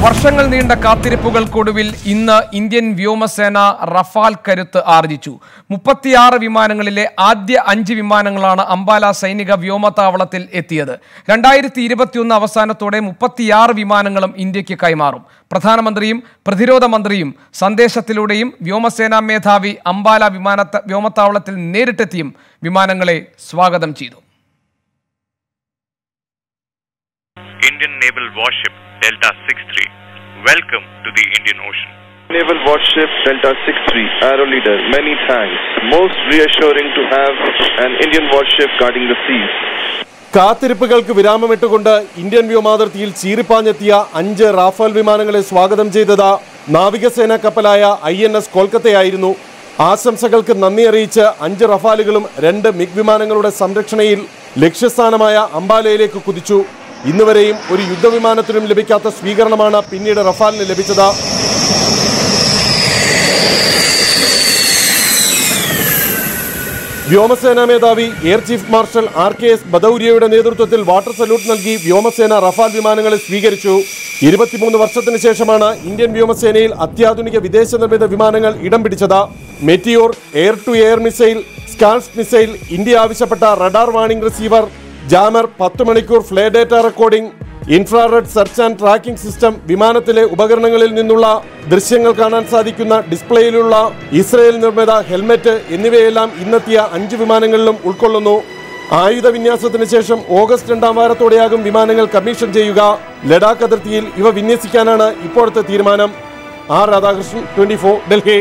വർഷങ്ങൾ നീണ്ട കാത്തിരിപ്പുകൾക്കൊടുവിൽ ഇന്ന് ഇന്ത്യൻ വ്യോമസേന റഫാൽ കരുത്ത് ആർജിച്ചു മുപ്പത്തിയാറ് വിമാനങ്ങളിലെ ആദ്യ അഞ്ച് വിമാനങ്ങളാണ് അംബാല സൈനിക വ്യോമതാവളത്തിൽ എത്തിയത് രണ്ടായിരത്തി ഇരുപത്തിയൊന്ന് അവസാനത്തോടെ മുപ്പത്തിയാറ് വിമാനങ്ങളും ഇന്ത്യക്ക് കൈമാറും പ്രധാനമന്ത്രിയും പ്രതിരോധ മന്ത്രിയും സന്ദേശത്തിലൂടെയും വ്യോമസേനാ മേധാവി അംബാല വിമാനത്ത വ്യോമത്താവളത്തിൽ നേരിട്ടെത്തിയും വിമാനങ്ങളെ സ്വാഗതം ചെയ്തു Indian Naval Warship Delta 63. Welcome to the Indian Ocean. Naval Warship Delta 63, Aero Leader, many thanks. Most reassuring to have an Indian warship guarding the seas. കാത്തിരിപ്പുകൾക്ക് വിരാമമിട്ടുകൊണ്ട് ഇന്ത്യൻ വ്യോമാതിർത്തിയിൽ ചീറിപ്പാഞ്ഞെത്തിയ അഞ്ച് റാഫേൽ വിമാനങ്ങളെ സ്വാഗതം ചെയ്തത് നാവികസേനാ കപ്പലായ ഐ എൻ എസ് കൊൽക്കത്തയായിരുന്നു ആശംസകൾക്ക് നന്ദി അറിയിച്ച് അഞ്ച് റഫാലുകളും രണ്ട് മിഗ് വിമാനങ്ങളുടെ സംരക്ഷണയിൽ ലക്ഷ്യസ്ഥാനമായ അംബാലയിലേക്ക് കുതിച്ചു ഇന്നുവരെയും ഒരു യുദ്ധവിമാനത്തിനും ലഭിക്കാത്ത സ്വീകരണമാണ് പിന്നീട് റഫാലിന് ലഭിച്ചത് വ്യോമസേനാ മേധാവി Air Chief Marshal R K S ബദൌരിയയുടെ നേതൃത്വത്തിൽ വാട്ടർ സല്യൂട്ട് നൽകി വ്യോമസേന റഫാൽ വിമാനങ്ങളെ സ്വീകരിച്ചു ഇരുപത്തിമൂന്ന് വർഷത്തിന് ശേഷമാണ് ഇന്ത്യൻ വ്യോമസേനയിൽ അത്യാധുനിക വിദേശ നിർമ്മിത വിമാനങ്ങൾ ഇടം പിടിച്ചത് Meteor air to air missile Scalp missile India ആവശ്യപ്പെട്ട റഡാർ വാണിംഗ് റിസീവർ ജാമർ പത്ത് മണിക്കൂർ flight data recording infrared search and tracking system വിമാനത്തിലെ ഉപകരണങ്ങളിൽ നിന്നുള്ള ദൃശ്യങ്ങൾ കാണാൻ സാധിക്കുന്ന ഡിസ്പ്ലേയിലുള്ള ഇസ്രയേൽ നിർമ്മിത ഹെൽമെറ്റ് എന്നിവയെല്ലാം ഇന്നെത്തിയ അഞ്ച് വിമാനങ്ങളിലും ഉൾക്കൊള്ളുന്നു ആയുധ വിന്യാസത്തിന് ശേഷം ഓഗസ്റ്റ് രണ്ടാം വാരത്തോടെയാകും വിമാനങ്ങൾ കമ്മീഷൻ ചെയ്യുക ലഡാക്ക് അതിർത്തിയിൽ ഇവ വിന്യസിക്കാനാണ് ഇപ്പോഴത്തെ തീരുമാനം ആർ രാധാകൃഷ്ണൻ ട്വന്റി ഡൽഹി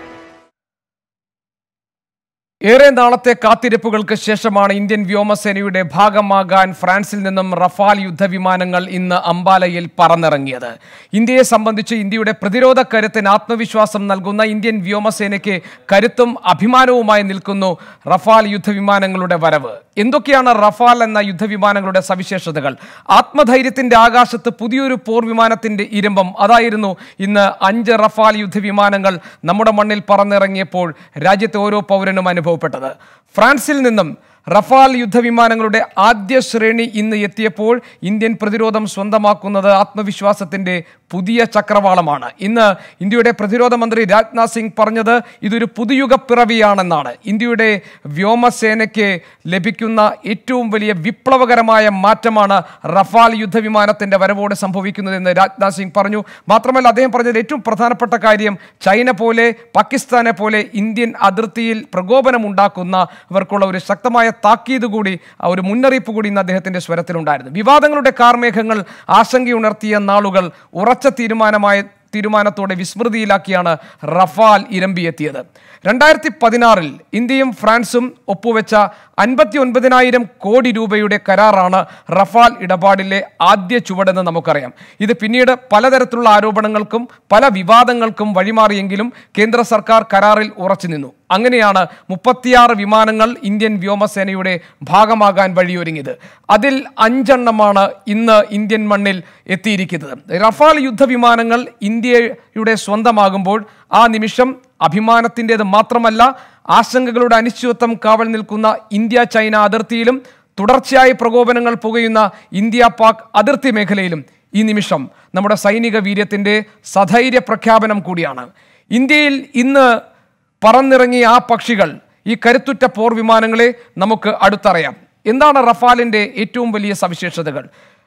ഏറെ നാളത്തെ കാത്തിരിപ്പുകൾക്ക് ശേഷമാണ് ഇന്ത്യൻ വ്യോമസേനയുടെ ഭാഗമാകാൻ ഫ്രാൻസിൽ നിന്നും റഫാൽ യുദ്ധവിമാനങ്ങൾ ഇന്ന് അംബാലയിൽ പറന്നിറങ്ങിയത് ഇന്ത്യയെ സംബന്ധിച്ച് ഇന്ത്യയുടെ പ്രതിരോധ കരുത്തിന് ആത്മവിശ്വാസം നൽകുന്ന ഇന്ത്യൻ വ്യോമസേനയ്ക്ക് കരുത്തും അഭിമാനവുമായി നിൽക്കുന്നു റഫാൽ യുദ്ധവിമാനങ്ങളുടെ വരവ് എന്തൊക്കെയാണ് റഫാൽ എന്ന യുദ്ധവിമാനങ്ങളുടെ സവിശേഷതകൾ ആത്മധൈര്യത്തിന്റെ ആകാശത്ത് പുതിയൊരു പോർ വിമാനത്തിന്റെ ഇരമ്പം അതായിരുന്നു ഇന്ന് അഞ്ച് റഫാൽ യുദ്ധവിമാനങ്ങൾ നമ്മുടെ മണ്ണിൽ പറന്നിറങ്ങിയപ്പോൾ രാജ്യത്തെ ഓരോ പൗരനും അനുഭവപ്പെട്ടത് ഫ്രാൻസിൽ നിന്നും റഫാൽ യുദ്ധവിമാനങ്ങളുടെ ആദ്യ ശ്രേണി ഇന്ന് എത്തിയപ്പോൾ ഇന്ത്യൻ പ്രതിരോധം സ്വന്തമാക്കുന്നത് ആത്മവിശ്വാസത്തിന്റെ പുതിയ ചക്രവാളമാണ് ഇന്ന് ഇന്ത്യയുടെ പ്രതിരോധ മന്ത്രി രാജ്നാഥ് സിംഗ് പറഞ്ഞത് ഇതൊരു പുതുയുഗ പിറവിയാണെന്നാണ് ഇന്ത്യയുടെ വ്യോമസേനയ്ക്ക് ലഭിക്കുന്ന ഏറ്റവും വലിയ വിപ്ലവകരമായ മാറ്റമാണ് റഫാൽ യുദ്ധവിമാനത്തിന്റെ വരവോടെ സംഭവിക്കുന്നതെന്ന് രാജ്നാഥ് സിംഗ് പറഞ്ഞു മാത്രമല്ല അദ്ദേഹം പറഞ്ഞത് ഏറ്റവും പ്രധാനപ്പെട്ട കാര്യം ചൈന പോലെ പാകിസ്ഥാനെ പോലെ ഇന്ത്യൻ അതിർത്തിയിൽ പ്രകോപനമുണ്ടാക്കുന്നവർക്കുള്ള ഒരു ശക്തമായ താക്കീത് കൂടി ആ ഒരു മുന്നറിയിപ്പ് കൂടി ഇന്ന് അദ്ദേഹത്തിന്റെ സ്വരത്തിലുണ്ടായിരുന്നു വിവാദങ്ങളുടെ കാർമേഘങ്ങൾ ആശങ്കയുണർത്തിയ നാളുകൾ ഉറച്ച തീരുമാനമായ തീരുമാനത്തോടെ വിസ്മൃതിയിലാക്കിയാണ് റഫാൽ ഇരമ്പിയെത്തിയത് രണ്ടായിരത്തി പതിനാറിൽ ഇന്ത്യയും ഫ്രാൻസും ഒപ്പുവെച്ച അൻപത്തി ഒൻപതിനായിരം കോടി രൂപയുടെ കരാറാണ് റഫാൽ ഇടപാടിലെ ആദ്യ ചുവടെന്ന് നമുക്കറിയാം ഇത് പിന്നീട് പലതരത്തിലുള്ള ആരോപണങ്ങൾക്കും പല വിവാദങ്ങൾക്കും വഴിമാറിയെങ്കിലും കേന്ദ്ര സർക്കാർ കരാറിൽ ഉറച്ചു നിന്നു അങ്ങനെയാണ് മുപ്പത്തിയാറ് വിമാനങ്ങൾ ഇന്ത്യൻ വ്യോമസേനയുടെ ഭാഗമാകാൻ വഴിയൊരുങ്ങിയത് അതിൽ അഞ്ചെണ്ണമാണ് ഇന്ന് ഇന്ത്യൻ മണ്ണിൽ എത്തിയിരിക്കുന്നത് റഫാൽ യുദ്ധവിമാനങ്ങൾ ഇന്ത്യയുടെ സ്വന്തമാകുമ്പോൾ ആ നിമിഷം അഭിമാനത്തിൻ്റെത് മാത്രമല്ല ആശങ്കകളുടെ അനിശ്ചിതത്വം കാവൽ നിൽക്കുന്ന ഇന്ത്യ ചൈന അതിർത്തിയിലും തുടർച്ചയായി പ്രകോപനങ്ങൾ പുകയുന്ന ഇന്ത്യ പാക് അതിർത്തി മേഖലയിലും ഈ നിമിഷം നമ്മുടെ സൈനിക വീര്യത്തിൻ്റെ സധൈര്യ പ്രഖ്യാപനം കൂടിയാണ് ഇന്ത്യയിൽ ഇന്ന് പറന്നിറങ്ങിയ ആ പക്ഷികൾ ഈ കരുത്തുറ്റ പോർ വിമാനങ്ങളെ നമുക്ക് അടുത്തറിയാം എന്താണ് റഫാലിൻ്റെ ഏറ്റവും വലിയ സവിശേഷതകൾ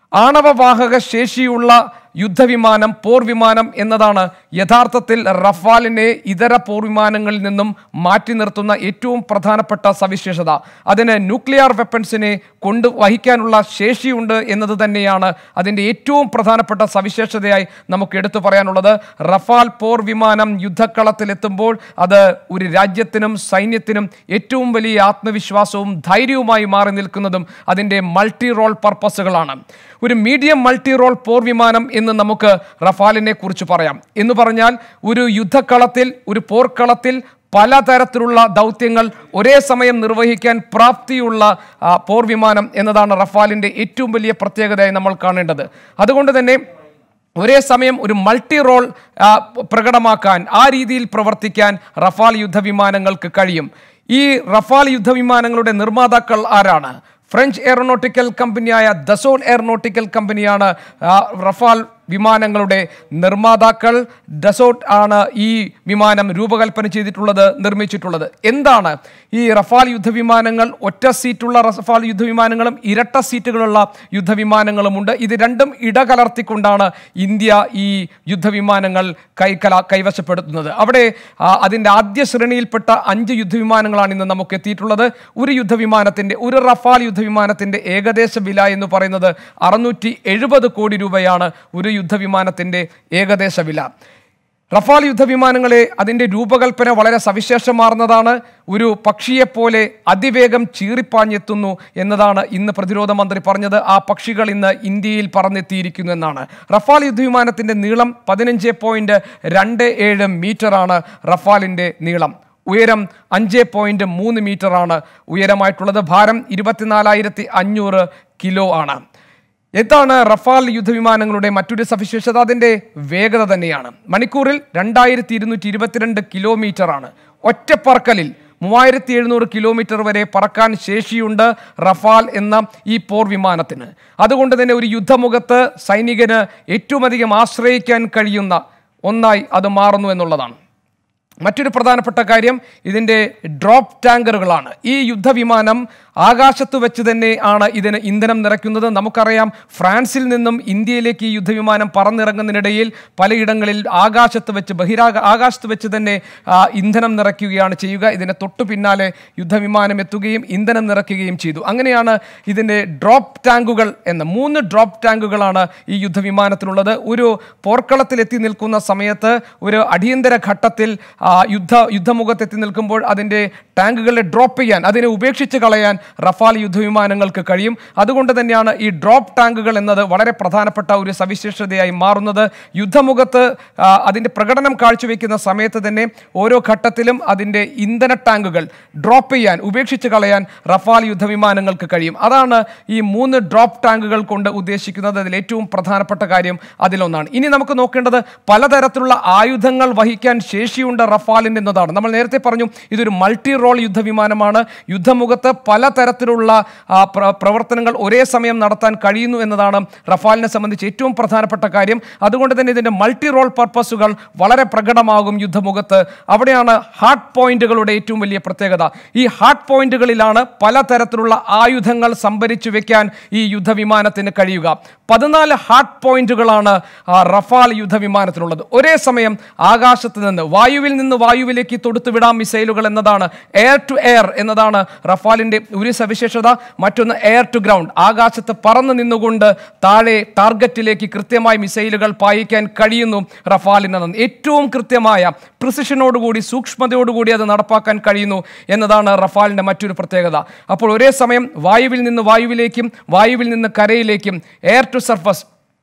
ആണവവാഹക ശേഷിയുള്ള യുദ്ധവിമാനം പോർ വിമാനം എന്നതാണ് യഥാർത്ഥത്തിൽ റഫാലിനെ ഇതര പോർ വിമാനങ്ങളിൽ നിന്നും മാറ്റി നിർത്തുന്ന ഏറ്റവും പ്രധാനപ്പെട്ട സവിശേഷത അതിന് ന്യൂക്ലിയർ വെപ്പൺസിനെ കൊണ്ട് വഹിക്കാനുള്ള ശേഷിയുണ്ട് എന്നത് തന്നെയാണ് അതിൻ്റെ ഏറ്റവും പ്രധാനപ്പെട്ട സവിശേഷതയായി നമുക്ക് എടുത്തു പറയാനുള്ളത് റഫാൽ പോർ വിമാനം യുദ്ധക്കളത്തിലെത്തുമ്പോൾ അത് ഒരു രാജ്യത്തിനും സൈന്യത്തിനും ഏറ്റവും വലിയ ആത്മവിശ്വാസവും ധൈര്യവുമായി മാറി നിൽക്കുന്നതും അതിൻ്റെ മൾട്ടി റോൾ പർപ്പസുകളാണ് ഒരു മീഡിയം മൾട്ടി റോൾ പോർ വിമാനം എന്ന് നമുക്ക് റഫാലിനെ കുറിച്ച് പറയാം എന്ന് പറഞ്ഞാൽ ഒരു യുദ്ധക്കളത്തിൽ ഒരു പോർക്കളത്തിൽ പലതരത്തിലുള്ള ദൗത്യങ്ങൾ ഒരേ സമയം നിർവഹിക്കാൻ പ്രാപ്തിയുള്ള ആ, പോർ വിമാനം എന്നതാണ് റഫാലിൻ്റെ ഏറ്റവും വലിയ പ്രത്യേകതയായി നമ്മൾ കാണേണ്ടത് അതുകൊണ്ട് തന്നെ ഒരേ സമയം ഒരു മൾട്ടി റോൾ ആ, പ്രകടമാക്കാൻ ആ രീതിയിൽ പ്രവർത്തിക്കാൻ റഫാൽ യുദ്ധവിമാനങ്ങൾക്ക് കഴിയും ഈ റഫാൽ യുദ്ധവിമാനങ്ങളുടെ നിർമ്മാതാക്കൾ ആരാണ് ഫ്രഞ്ച് എയറോനോട്ടിക്കൽ കമ്പനിയായ ദസോൾ എയറോനോട്ടിക്കൽ കമ്പനിയാണ് ആ, റഫാൽ വിമാനങ്ങളുടെ നിർമ്മാതാക്കൾ ഡസോട്ട് ആണ് ഈ വിമാനം രൂപകൽപ്പന ചെയ്തിട്ടുള്ളത് നിർമ്മിച്ചിട്ടുള്ളത് എന്താണ് ഈ റഫാൽ യുദ്ധവിമാനങ്ങൾ ഒറ്റ സീറ്റുള്ള റഫാൽ യുദ്ധവിമാനങ്ങളും ഇരട്ട സീറ്റുകളുള്ള യുദ്ധവിമാനങ്ങളുമുണ്ട് ഇത് രണ്ടും ഇടകലർത്തിക്കൊണ്ടാണ് ഇന്ത്യ ഈ യുദ്ധവിമാനങ്ങൾ കൈക്കല കൈവശപ്പെടുത്തുന്നത് അവിടെ ആ, അതിൻ്റെ ആദ്യ ശ്രേണിയിൽപ്പെട്ട അഞ്ച് യുദ്ധവിമാനങ്ങളാണ് ഇന്ന് നമുക്ക് എത്തിയിട്ടുള്ളത് ഒരു യുദ്ധവിമാനത്തിൻ്റെ ഒരു റഫാൽ യുദ്ധവിമാനത്തിൻ്റെ ഏകദേശ വില എന്ന് പറയുന്നത് അറുന്നൂറ്റി എഴുപത് കോടി രൂപയാണ് ഒരു യുദ്ധവിമാനത്തിൻ്റെ ഏകദേശ വില റഫാൽ യുദ്ധവിമാനങ്ങളെ അതിൻ്റെ രൂപകൽപ്പന വളരെ സവിശേഷമാർന്നതാണ് ഒരു പക്ഷിയെപ്പോലെ അതിവേഗം ചീറിപ്പാഞ്ഞെത്തുന്നു എന്നതാണ് ഇന്ന് പ്രതിരോധ മന്ത്രി പറഞ്ഞത് ആ പക്ഷികൾ ഇന്ന് ഇന്ത്യയിൽ പറന്നെത്തിയിരിക്കുന്നു എന്നാണ് റഫാൽ യുദ്ധവിമാനത്തിൻ്റെ നീളം പതിനഞ്ച് പോയിന്റ് രണ്ട് ഏഴ് മീറ്ററാണ് റഫാലിൻ്റെ നീളം ഉയരം അഞ്ച് പോയിന്റ് മൂന്ന് മീറ്ററാണ് ഉയരമായിട്ടുള്ളത് ഭാരം ഇരുപത്തിനാലായിരത്തി അഞ്ഞൂറ് കിലോ ആണ് എന്താണ് റഫാൽ യുദ്ധവിമാനങ്ങളുടെ മറ്റൊരു സവിശേഷത അതിൻ്റെ വേഗത തന്നെയാണ് മണിക്കൂറിൽ രണ്ടായിരത്തി ഇരുന്നൂറ്റി ഇരുപത്തിരണ്ട് കിലോമീറ്ററാണ് ഒറ്റപ്പറക്കലിൽ മൂവായിരത്തി എഴുന്നൂറ് കിലോമീറ്റർ വരെ പറക്കാൻ ശേഷിയുണ്ട് റഫാൽ എന്ന ഈ പോർ വിമാനത്തിന് അതുകൊണ്ട് തന്നെ ഒരു യുദ്ധമുഖത്ത് സൈനികന് ഏറ്റവും അധികം ആശ്രയിക്കാൻ കഴിയുന്ന ഒന്നായി അത് മാറുന്നു എന്നുള്ളതാണ് മറ്റൊരു പ്രധാനപ്പെട്ട കാര്യം ഇതിൻ്റെ ഡ്രോപ്പ് ടാങ്കറുകളാണ് ഈ യുദ്ധവിമാനം ആകാശത്ത് വെച്ച് തന്നെ ആണ് ഇതിന് ഇന്ധനം നിറയ്ക്കുന്നത് നമുക്കറിയാം ഫ്രാൻസിൽ നിന്നും ഇന്ത്യയിലേക്ക് ഈ യുദ്ധവിമാനം പറന്നിറങ്ങുന്നതിനിടയിൽ പലയിടങ്ങളിൽ ആകാശത്ത് വെച്ച് ബഹിരാകാ ആകാശത്ത് വെച്ച് തന്നെ ആ, ഇന്ധനം നിറയ്ക്കുകയാണ് ചെയ്യുക ഇതിന് തൊട്ടു പിന്നാലെ യുദ്ധവിമാനം എത്തുകയും ഇന്ധനം നിറയ്ക്കുകയും ചെയ്തു അങ്ങനെയാണ് ഇതിൻ്റെ ഡ്രോപ്പ് ടാങ്കുകൾ എന്ന മൂന്ന് ഡ്രോപ്പ് ടാങ്കുകളാണ് ഈ യുദ്ധവിമാനത്തിനുള്ളത് ഒരു പോർക്കളത്തിൽ എത്തി നിൽക്കുന്ന സമയത്ത് ഒരു അടിയന്തര ഘട്ടത്തിൽ ആ, യുദ്ധ യുദ്ധമുഖത്ത് എത്തി നിൽക്കുമ്പോൾ അതിൻ്റെ ടാങ്കുകളെ ഡ്രോപ്പ് ചെയ്യാൻ അതിനെ ഉപേക്ഷിച്ച് കളയാൻ റഫാൽ യുദ്ധവിമാനങ്ങൾക്ക് കഴിയും അതുകൊണ്ട് തന്നെയാണ് ഈ ഡ്രോപ്പ് ടാങ്കുകൾ എന്നത് വളരെ പ്രധാനപ്പെട്ട ഒരു സവിശേഷതയായി മാറുന്നത് യുദ്ധമുഖത്ത് ആ, അതിൻ്റെ പ്രകടനം കാഴ്ചവെക്കുന്ന സമയത്ത് തന്നെ ഓരോ ഘട്ടത്തിലും അതിൻ്റെ ഇന്ധന ടാങ്കുകൾ ഡ്രോപ്പ് ചെയ്യാൻ ഉപേക്ഷിച്ച് കളയാൻ റഫാൽ യുദ്ധവിമാനങ്ങൾക്ക് കഴിയും അതാണ് ഈ മൂന്ന് ഡ്രോപ്പ് ടാങ്കുകൾ കൊണ്ട് ഉദ്ദേശിക്കുന്നത് അതിൽ ഏറ്റവും പ്രധാനപ്പെട്ട കാര്യം അതിലൊന്നാണ് ഇനി നമുക്ക് നോക്കേണ്ടത് പലതരത്തിലുള്ള ആയുധങ്ങൾ വഹിക്കാൻ ശേഷിയുണ്ട് റഫാലിൻ്റെ എന്നതാണ് നമ്മൾ നേരത്തെ പറഞ്ഞു ഇതൊരു മൾട്ടി റോൾ യുദ്ധവിമാനമാണ് യുദ്ധമുഖത്ത് പലതരത്തിലുള്ള ആ, പ്ര- പ്രവർത്തനങ്ങൾ ഒരേ സമയം നടത്താൻ കഴിയുന്നു എന്നതാണ് റഫാലിനെ സംബന്ധിച്ച് ഏറ്റവും പ്രധാനപ്പെട്ട കാര്യം അതുകൊണ്ട് തന്നെ ഇതിൻ്റെ മൾട്ടി റോൾ പർപ്പസുകൾ വളരെ പ്രകടമാകും യുദ്ധമുഖത്ത് അവിടെയാണ് ഹാർഡ് പോയിന്റുകളുടെ ഏറ്റവും വലിയ പ്രത്യേകത ഈ ഹാർഡ് പോയിന്റുകളിലാണ് പലതരത്തിലുള്ള ആയുധങ്ങൾ സംഭരിച്ചു വെക്കാൻ ഈ യുദ്ധവിമാനത്തിന് കഴിയുക പതിനാല് ഹാർഡ് പോയിന്റുകളാണ് ആ, റഫാൽ യുദ്ധവിമാനത്തിനുള്ളത് ഒരേ സമയം ആകാശത്ത് നിന്ന് വായുവിൽ നിന്ന് വായുവിലേക്ക് തൊടുത്തുവിടാം മിസൈലുകൾ എന്നതാണ് എയർ ടു എയർ എന്നതാണ് റഫാലിന്റെ ഒരു സവിശേഷത മറ്റൊന്ന് എയർ ടു ഗ്രൗണ്ട് ആകാശത്ത് പറന്നു നിന്നുകൊണ്ട് താഴെ ടാർഗറ്റിലേക്ക് കൃത്യമായി മിസൈലുകൾ പായിക്കാൻ കഴിയുന്നു റഫാലിന് ഏറ്റവും കൃത്യമായ പ്രിസിഷനോടുകൂടി സൂക്ഷ്മതയോടുകൂടി അത് നടപ്പാക്കാൻ കഴിയുന്നു എന്നതാണ് റഫാലിന്റെ മറ്റൊരു പ്രത്യേകത അപ്പോൾ ഒരേ സമയം വായുവിൽ നിന്ന് വായുവിലേക്കും വായുവിൽ നിന്ന് കരയിലേക്കും എയർ ടു സർഫസ്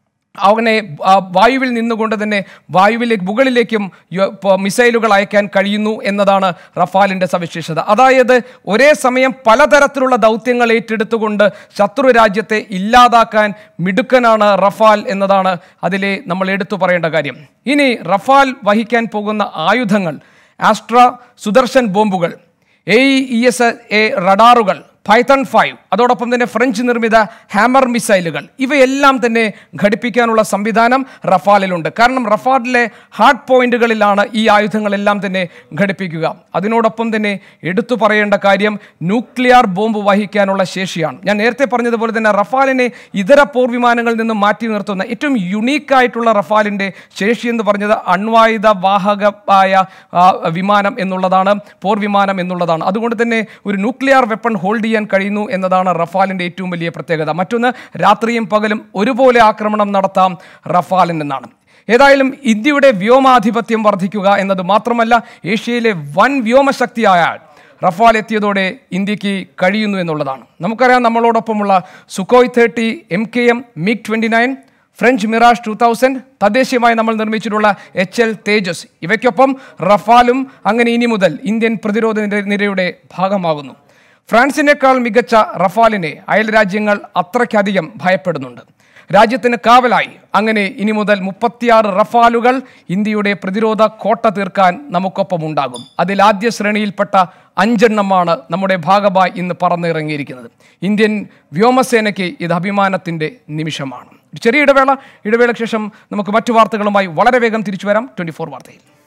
അവനെ ആ, വായുവിൽ നിന്നുകൊണ്ട് തന്നെ വായുവിലേക്ക് മുകളിലേക്കും യ- പ- മിസൈലുകൾ അയക്കാൻ കഴിയുന്നു എന്നതാണ് റഫാലിൻ്റെ സവിശേഷത അതായത് ഒരേ സമയം പലതരത്തിലുള്ള ദൗത്യങ്ങൾ ഏറ്റെടുത്തുകൊണ്ട് ശത്രു രാജ്യത്തെ ഇല്ലാതാക്കാൻ മിടുക്കനാണ് റഫാൽ എന്നതാണ് അതിലെ നമ്മൾ എടുത്തു പറയേണ്ട കാര്യം ഇനി റഫാൽ വഹിക്കാൻ പോകുന്ന ആയുധങ്ങൾ ആസ്ട്ര സുദർശൻ ബോംബുകൾ എ ഇ എസ് എ റഡാറുകൾ പൈത്തൺ ഫൈവ് അതോടൊപ്പം തന്നെ ഫ്രഞ്ച് നിർമ്മിത ഹാമർ മിസൈലുകൾ ഇവയെല്ലാം തന്നെ ഘടിപ്പിക്കാനുള്ള സംവിധാനം റഫാലിലുണ്ട് കാരണം റഫാലിലെ ഹാർഡ് പോയിന്റുകളിലാണ് ഈ ആയുധങ്ങളെല്ലാം തന്നെ ഘടിപ്പിക്കുക അതിനോടൊപ്പം തന്നെ എടുത്തു പറയേണ്ട കാര്യം ന്യൂക്ലിയർ ബോംബ് വഹിക്കാനുള്ള ശേഷിയാണ് ഞാൻ നേരത്തെ പറഞ്ഞതുപോലെ തന്നെ റഫാലിനെ ഇതര പോർവിമാനങ്ങളിൽ നിന്നും മാറ്റി നിർത്തുന്ന ഏറ്റവും യുണീക്ക് ആയിട്ടുള്ള റഫാലിൻ്റെ ശേഷി എന്ന് പറഞ്ഞത് അണ്വായുധ വാഹകമായ ആ, വിമാനം എന്നുള്ളതാണ് പോർ വിമാനം എന്നുള്ളതാണ് അതുകൊണ്ട് തന്നെ ഒരു ന്യൂക്ലിയർ വെപ്പൺ ഹോൾഡ് ചെയ്യാൻ കഴിയുന്നു എന്നതാണ് റഫാലിൻ്റെ ഏറ്റവും വലിയ പ്രത്യേകത മറ്റൊന്ന് രാത്രിയും പകലും ഒരുപോലെ ആക്രമണം നടത്താം റഫാലിൽ നിന്നാണ് ഏതായാലും ഇന്ത്യയുടെ വ്യോമാധിപത്യം വർദ്ധിക്കുക എന്നത് മാത്രമല്ല ഏഷ്യയിലെ വൻ വ്യോമശക്തിയായ റഫാൽ എത്തിയതോടെ ഇന്ത്യക്ക് കഴിയുന്നു എന്നുള്ളതാണ് നമുക്കറിയാം നമ്മളോടൊപ്പമുള്ള Sukhoi thirty M K M MiG twenty nine French Mirage two thousand തദ്ദേശീയമായി നമ്മൾ നിർമ്മിച്ചിട്ടുള്ള എച്ച് എൽ തേജസ് ഇവയ്ക്കൊപ്പം റഫാലും അങ്ങനെ ഇനി മുതൽ ഇന്ത്യൻ പ്രതിരോധ നിര- നിരയുടെ ഭാഗമാകുന്നു ഫ്രാൻസിനേക്കാൾ മികച്ച റഫാലിനെ അയൽ രാജ്യങ്ങൾ അത്രയ്ക്കധികം ഭയപ്പെടുന്നുണ്ട് രാജ്യത്തിന് കാവലായി അങ്ങനെ ഇനി മുതൽ മുപ്പത്തിയാറ് റഫാലുകൾ ഇന്ത്യയുടെ പ്രതിരോധ കോട്ട തീർക്കാൻ നമുക്കൊപ്പം ഉണ്ടാകും അതിൽ ആദ്യ ശ്രേണിയിൽപ്പെട്ട അഞ്ചെണ്ണമാണ് നമ്മുടെ ഭാഗമായി ഇന്ന് പറന്നിറങ്ങിയിരിക്കുന്നത് ഇന്ത്യൻ വ്യോമസേനയ്ക്ക് ഇത് അഭിമാനത്തിൻ്റെ നിമിഷമാണ് ഒരു ചെറിയ ഇടവേള ഇടവേളയ്ക്ക് ശേഷം നമുക്ക് മറ്റു വാർത്തകളുമായി വളരെ വേഗം തിരിച്ചു വരാം ട്വന്റി ഫോർ വാർത്തയിൽ